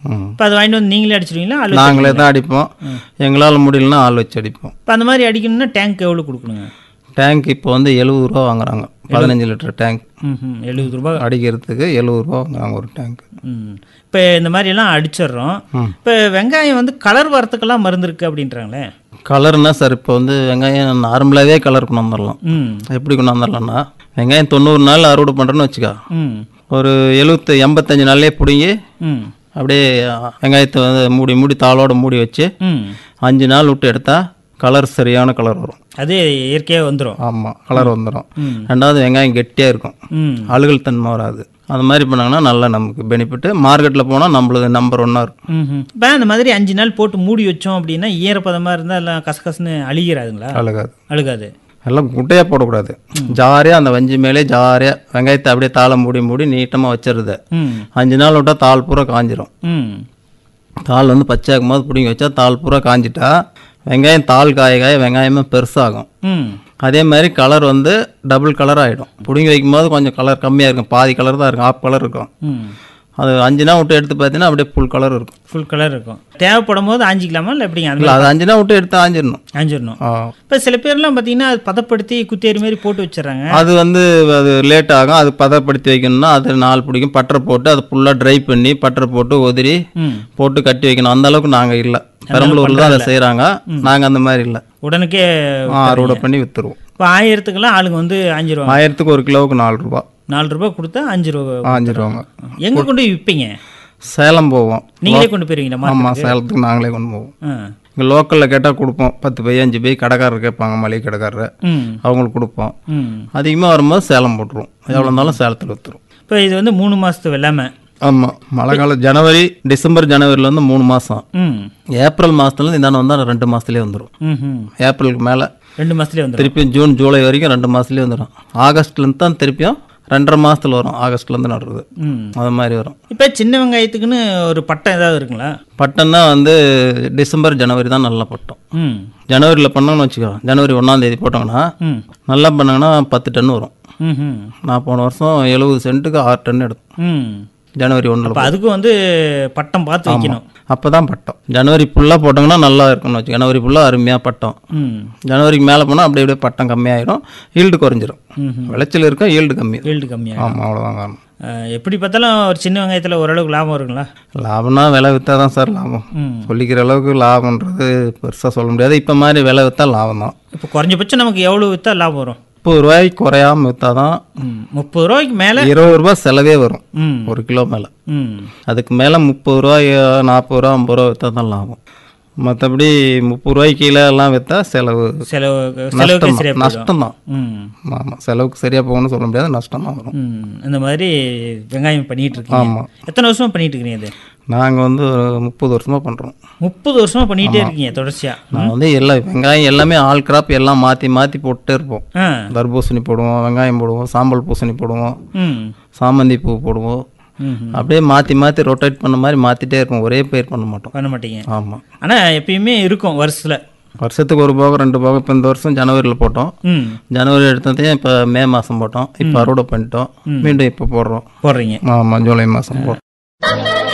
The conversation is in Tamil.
ம். இப்போ அதை வாங்கிட்டு வந்து நீங்களே அடிச்சிடுவீங்களா ஆள் நாங்களே தான் அடிப்போம் எங்களால் முடியலன்னா ஆள் வச்சு அடிப்போம் இப்போ அந்த மாதிரி அடிக்கணும்னா டேங்க் எவ்வளோ கொடுக்கணுங்க டேங்க் இப்போ வந்து எழுபது ரூபா வாங்குறாங்க பதினஞ்சு லிட்டர் டேங்க் ம் எழுபது ரூபாய் அடிக்கிறதுக்கு எழுபது ரூபா வாங்குறாங்க ஒரு டேங்க் ம் இப்போ இந்த மாதிரி எல்லாம் அடிச்சிடுறோம் இப்போ வெங்காயம் வந்து கலர் வரத்துக்கெல்லாம் மருந்து இருக்கு அப்படின்றாங்களே கலர்னா சார் இப்போ வந்து வெங்காயம் நார்மலாகவே கலர் கொண்டு வந்துடலாம் ம் எப்படி கொண்டு வந்துடலாம்னா வெங்காயம் தொண்ணூறு நாள் அறுவடை பண்ணுறோன்னு வச்சுக்கோ ம் ஒரு எழுபத்து எண்பத்தஞ்சு நாள்லேயே பிடுங்கி ம் அப்படியே வெங்காயத்தை வந்து மூடி மூடி தாளோட மூடி வச்சு ம் அஞ்சு நாள் விட்டு எடுத்தால் கலர் சரியான கலர் வரும் அது இயற்கையாக வந்துடும் ஆமாம் கலர் வந்துடும் ம். ரெண்டாவது வெங்காயம் கெட்டியாக இருக்கும் ம் அழுகல் தன்மை வராது அது மாதிரி பண்ணாங்கன்னா நல்லா நமக்கு பெனிஃபிட்டு மார்க்கெட்டில் போனால் நம்மளுக்கு நம்பர் ஒன்றா இருக்கும் ம் இப்போ அந்த மாதிரி அஞ்சு நாள் போட்டு மூடி வச்சோம் அப்படின்னா ஈரப்பதமாக இருந்தால் எல்லாம் கசகசன்னு அழுகிறாதுங்களா அழுகாது அழுகாது எல்லாம் குட்டையாக போடக்கூடாது ஜாரியாக அந்த வஞ்சி மேலே ஜாரியாக வெங்காயத்தை அப்படியே தாளை மூடி மூடி நீட்டமாக வச்சிருது ம் அஞ்சு நாள் விட்டால் தாள் பூரா காஞ்சிரும் ம் தாள் வந்து பச்சையாக்கும் போது பிடிங்கி வச்சா தாள் பூரா காஞ்சிட்டா வெங்காயம் தாள் காய காய வெங்காயமே பெருசாகும் ம் அதே மாதிரி கலர் வந்து டபுள் கலர் ஆகிடும் பிடுங்கி வைக்கும்போது கொஞ்சம் கலர் கம்மியாக இருக்கும் பாதி கலர் தான் இருக்கும் ஆஃப் கலர் இருக்கும் ம் அது அஞ்சு நாள் விட்டு எடுத்து பார்த்தீங்கன்னா அப்படியே ஃபுல் கலர் இருக்கும் ஃபுல் கலர் இருக்கும் தேவைப்படும் போது ஆஞ்சிக்கலாமா இல்லை எப்படிங்க அந்த இல்லை அது அஞ்சு நாள் விட்டு எடுத்து ஆஞ்சிடணும் ஆஞ்சிடணும் ஆ. இப்போ சில பேர்லாம் பார்த்தீங்கன்னா அது பதப்படுத்தி குத்தேரி மாதிரி போட்டு வச்சிடுறாங்க அது வந்து அது லேட் ஆகும் அது பதப்படுத்தி வைக்கணும்னா அது நாள் பிடிக்கும் பட்டரை போட்டு அது ஃபுல்லாக ட்ரை பண்ணி பட்டரை போட்டு உதிரி ம் போட்டு கட்டி வைக்கணும் அந்த அளவுக்கு நாங்கள் இல்லை பெரம்பலூரில் தான் அதை செய்கிறாங்க நாங்கள் அந்த மாதிரி இல்லை உடனுக்கே அறுவடை பண்ணி விற்றுருவோம் இப்போ ஆயிரத்துக்கெல்லாம் ஆளுங்க வந்து அஞ்சிருவாங்க ஆயிரத்துக்கு ஒரு கிலோவுக்கு நாலு ரூபா நாலு ரூபாய் கொடுத்தா அஞ்சு ரூபா அஞ்சு ரூபாங்க எங்கே கொண்டு போய் விற்பீங்க சேலம் போவோம் நீங்களே கொண்டு போயிருவீங்களா ஆமாம் சேலத்துக்கு நாங்களே கொண்டு போவோம் ஆ இங்கே லோக்கலில் கேட்டால் கொடுப்போம் பத்து பை அஞ்சு பை கடைக்காரர் கேட்பாங்க மளிகை கடைக்காரர் ம் அவங்களுக்கு கொடுப்போம் ம் அதிகமாக வரும்போது சேலம் போட்டுருவோம் எவ்வளோ இருந்தாலும் சேலத்தில் விற்றுரும் இப்போ இது வந்து மூணு மாதத்து வெள்ளாமை ஆமாம் மழை காலம் ஜனவரி டிசம்பர் ஜனவரிலேருந்து மூணு மாதம் ம் ஏப்ரல் மாதத்துலேருந்து இந்தாண்டு வந்தால் ரெண்டு மாதத்துலேயே வந்துடும் ம் ம் ஏப்ரலுக்கு மேலே ரெண்டு மாதத்துலேயே வந்துடும் திருப்பியும் ஜூன் ஜூலை வரைக்கும் ரெண்டு மாதத்துலேயே வந்துடும் ஆகஸ்ட்லேருந்து தான் திருப்பியும் ரெண்டரை மாதத்துல வரும் ஆகஸ்ட்லேருந்து நடுறது ம் அது மாதிரி வரும் இப்போ சின்ன வெங்காயத்துக்குன்னு ஒரு பட்டம் ஏதாவது இருக்குங்களா பட்டம்னா வந்து டிசம்பர் ஜனவரி தான் நல்லா பட்டம் ம் ஜனவரியில் பண்ணோம்னு வச்சுக்கோ ஜனவரி ஒன்றாம் தேதி போட்டோங்கன்னா ம் நல்லா பண்ணாங்கன்னா பத்து டன் வரும் ம் ம் நான் போன வருஷம் எழுபது சென்ட்டுக்கு ஆறு டன் எடுத்தோம் ம் ஜனவரி ஒன்றில் இப்போ அதுக்கும் வந்து பட்டம் பார்த்து வைக்கணும் அப்போ தான் பட்டம் ஜனவரி ஃபுல்லாக போட்டாங்கன்னா நல்லா இருக்கும்னு வச்சு ஜனவரி ஃபுல்லாக அருமையாக பட்டம் ம் ஜனவரிக்கு மேலே போனால் அப்படியே அப்படியே பட்டம் கம்மியாயிடும் ஈல்டு குறைஞ்சிரும் ம் விளைச்சல் இருக்கும் ஈல்டு கம்மி ஈல்டு கம்மியாக ஆமாம் அவ்வளோதான் காரணம் எப்படி பார்த்தாலும் ஒரு சின்ன வெங்காயத்தில் ஓரளவுக்கு லாபம் வருங்களா லாபம்னா விலை விற்றா தான் சார் லாபம் ம் சொல்லிக்கிற அளவுக்கு லாபம்ன்றது பெருசாக சொல்ல முடியாது இப்போ மாதிரி விலை விற்றா லாபம் தான் இப்போ குறைஞ்சபட்சம் நமக்கு எவ்வளோ விற்றா லாபம் வரும் முப்பது ரூபாய்க்கு குறையாம விற்றா தான் ம் முப்பது ரூபாய்க்கு மேலே இருபது ரூபாய் செலவே வரும் ம் ஒரு கிலோ மேலே ம் அதுக்கு மேலே முப்பது ரூபாய் நாற்பது ரூபா ஐம்பது ரூபா விற்றா தான் லாபம் மற்றபடி முப்பது ரூபாய்க்கு கீழே எல்லாம் விற்றா செலவு செலவு செலவுக்கு நஷ்டம் சரியாக போயிடும் நஷ்டம் தான் ம் ஆமாம் செலவுக்கு சரியாக போகணும்னு சொல்ல முடியாது நஷ்டம் தான் வரும் ம் இந்த மாதிரி வெங்காயம் பண்ணிட்டு இருக்கீங்க ஆமாம் எத்தனை வருஷமா பண்ணிட்டு இருக்கீங்க இது நாங்கள் வந்து ஒரு முப்பது வருஷமாக பண்ணுறோம் முப்பது வருஷமா பண்ணிட்டே இருக்கீங்க தொடர்ச்சியா நான் வந்து எல்லா வெங்காயம் எல்லாமே ஆல் கிராப் எல்லாம் மாற்றி மாற்றி போட்டுட்டே இருப்போம் ஆ தர்பூசணி போடுவோம் வெங்காயம் போடுவோம் சாம்பல் பூசணி போடுவோம் ம் சாமந்தி பூ போடுவோம் ம் அப்படியே மாற்றி மாற்றி ரொட்டேட் பண்ண மாதிரி மாற்றிட்டே இருப்போம் ஒரே பயிர் பண்ண மாட்டோம் பண்ண மாட்டீங்க ஆமாம் ஆனால் எப்பயுமே இருக்கும் வருஷத்தில் வருஷத்துக்கு ஒரு போகம் ரெண்டு போகம் இப்போ இந்த வருஷம் ஜனவரியில் போட்டோம் ம் ஜனவரி எடுத்ததையும் இப்போ மே மாதம் போட்டோம் இப்போ அறுவடை பண்ணிட்டோம் மீண்டும் இப்போ போடுறோம் போடுறீங்க ஆமாம் ஜூலை மாதம் போடுறோம்